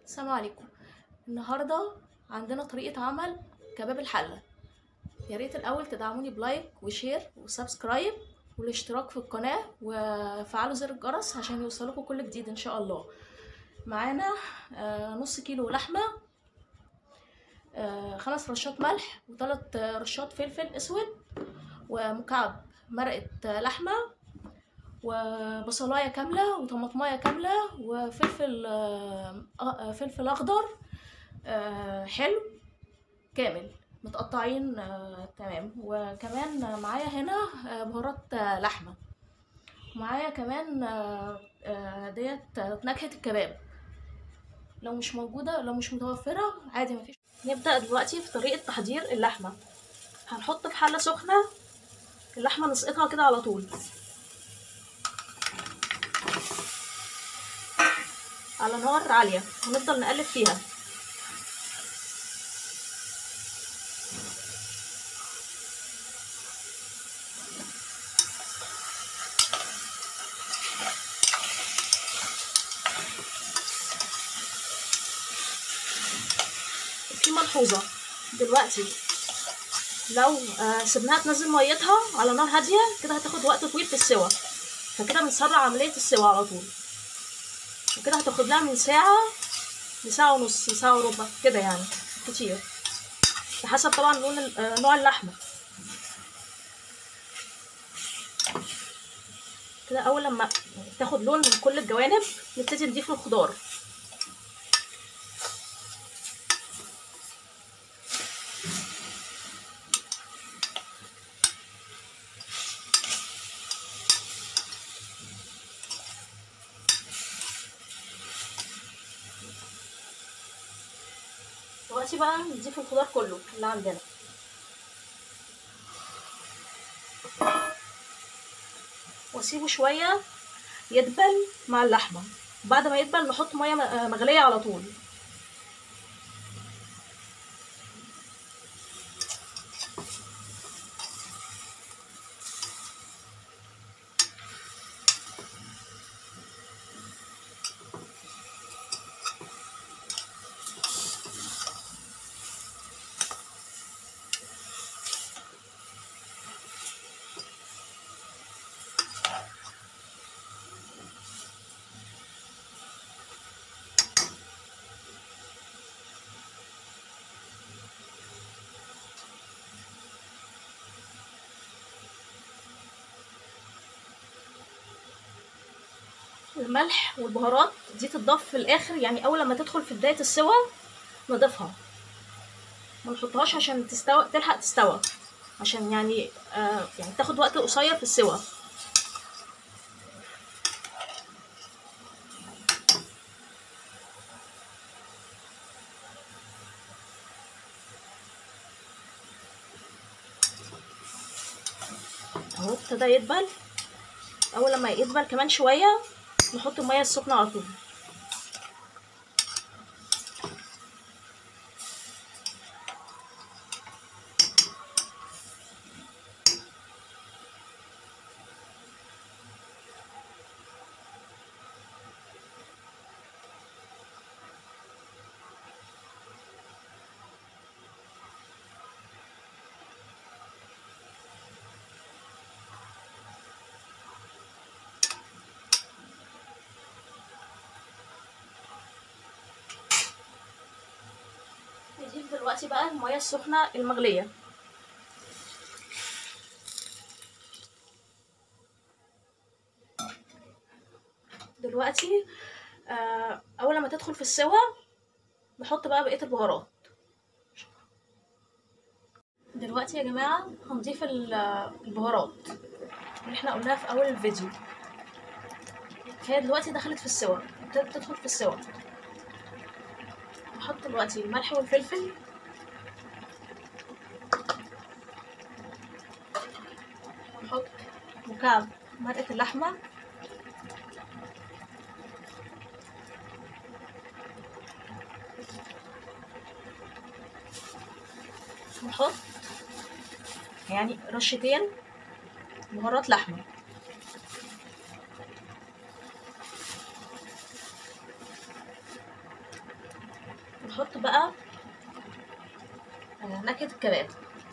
السلام عليكم النهارده عندنا طريقة عمل كباب الحلة يا ريت الأول تدعموني بلايك وشير وسبسكرايب والاشتراك في القناة وفعلوا زر الجرس عشان يوصلكم كل جديد إن شاء الله معانا آه، نص كيلو لحمة آه، خمس رشات ملح وثلاث رشات فلفل أسود ومكعب مرقة لحمة وبصلايه كامله وطماطمايه كامله وفلفل آه، آه، فلفل اخضر آه، حلو كامل متقطعين آه، تمام وكمان معايا هنا آه، بهارات آه، لحمه معايا كمان آه، آه، ديت نكهه الكباب لو مش موجوده لو مش متوفره عادي مفيش نبدا دلوقتي في طريقه تحضير اللحمه هنحط في حله سخنه اللحمه نسقطها كده على طول على نار عالية ونفضل نقلب فيها في ملحوظة دلوقتي لو آه سيبناها تنزل ميتها على نار هادية كده هتاخد وقت طويل في السوا فكده بنسرع عملية السوا على طول وكده هتاخد لها من ساعة لساعة ونص لساعة وربع كده يعني كتير بحسب طبعا لون ال- آه، نوع اللحمة كده أول لما تاخد لون من كل الجوانب نبتدي نضيف الخضار دلوقتي بقى نضيف الخضار كله اللي عندنا واسيبه شوية يدبل مع اللحمة بعد ما يدبل نحط مية م- آه مغلية على طول الملح والبهارات دي تضاف في الاخر يعني اول لما تدخل في بداية السوا نضيفها ما نحطهاش عشان تستوى تلحق تستوى عشان يعني آه يعني تاخد وقت قصير في السوا اهو ابتدى يدبل اول لما يدبل كمان شويه نحط الميه السخنه على طول نضيف دلوقتي بقى الميه السخنه المغليه دلوقتي آه اول لما تدخل في السوا نحط بقى بقيه البهارات دلوقتي يا جماعه هنضيف ال- البهارات اللي احنا قلناها في اول الفيديو هي دلوقتي دخلت في السوا ابتدت تدخل في السوا نحط دلوقتي الملح والفلفل ونحط مكعب مرقة اللحمة نحط يعني رشتين بهارات لحمة نحط بقى آه، نكهة الكباب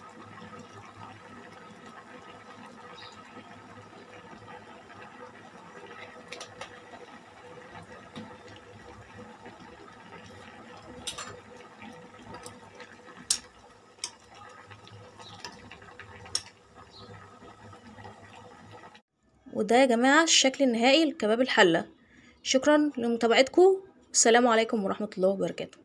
وده يا جماعة الشكل النهائي لكباب الحلة شكرا لمتابعتكم السلام عليكم ورحمة الله وبركاته